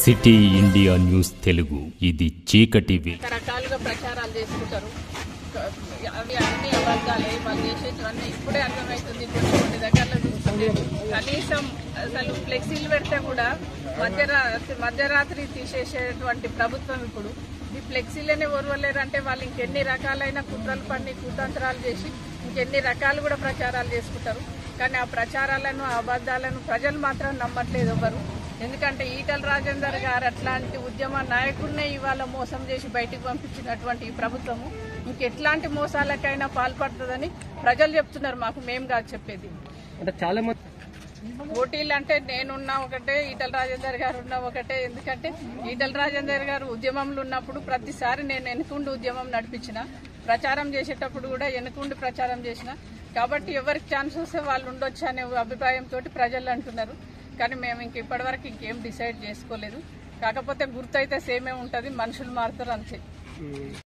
City India news Telugu ఇది చీకటి వెలుగు. రకరకాలుగా ప్రచారాలు చేసుకుంటారు అవి అన్ని అబద్ధాలే వాళ్ళు చేసేటివన్నీ ఇప్పుడే అర్థమవుతుంది కొన్ని కొన్ని దగ్గరలో చూస్తుంటే కనీసం అసలు ఫ్లెక్సీలు పెడితే కూడా మధ్యరాత్రి మధ్యరాత్రి తీసేసేటువంటి ప్రభుత్వం ఇప్పుడు ఈ ఫ్లెక్సీలనే ఓర్వలేరంటే వాళ్ళు ఇంకెన్ని రకాలైన కుట్రలు పన్ని కుతంత్రాలు చేసి ఇంకెన్ని రకాలు కూడా ప్రచారాలు చేసుకుంటారు కానీ ఆ ప్రచారాలను ఆ అబద్ధాలను ప్రజలు మాత్రం నమ్మట్లేదు ఎవరు ఎందుకంటే ఈటల రాజేందర్ గారు అట్లాంటి ఉద్యమ నాయకుడినే ఇవాళ మోసం చేసి బయటికి పంపించినటువంటి ఈ ప్రభుత్వము ఇంకెట్లాంటి మోసాలకైనా పాల్పడుతుందని ప్రజలు చెప్తున్నారు మాకు మేము కాదు చెప్పేది అంటే చాలా మంది పోటీలు అంటే నేనున్నా ఒకటే ఈటల రాజేందర్ గారు ఉన్న ఒకటే ఎందుకంటే ఈటల రాజేందర్ గారు ఉద్యమంలో ఉన్నప్పుడు ప్రతిసారి నేను వెనుకుండి ఉద్యమం నడిపించిన ప్రచారం చేసేటప్పుడు కూడా వెనుకుండి ప్రచారం చేసిన కాబట్టి ఎవరికి ఛాన్స్ వస్తే వాళ్ళు ఉండొచ్చు అనే అభిప్రాయంతో ప్రజలు అంటున్నారు కానీ మేము ఇంక ఇప్పటివరకు ఇంకేం డిసైడ్ చేసుకోలేదు కాకపోతే గుర్తు అయితే సేమే ఉంటుంది మనుషులు మారుతారు అంతే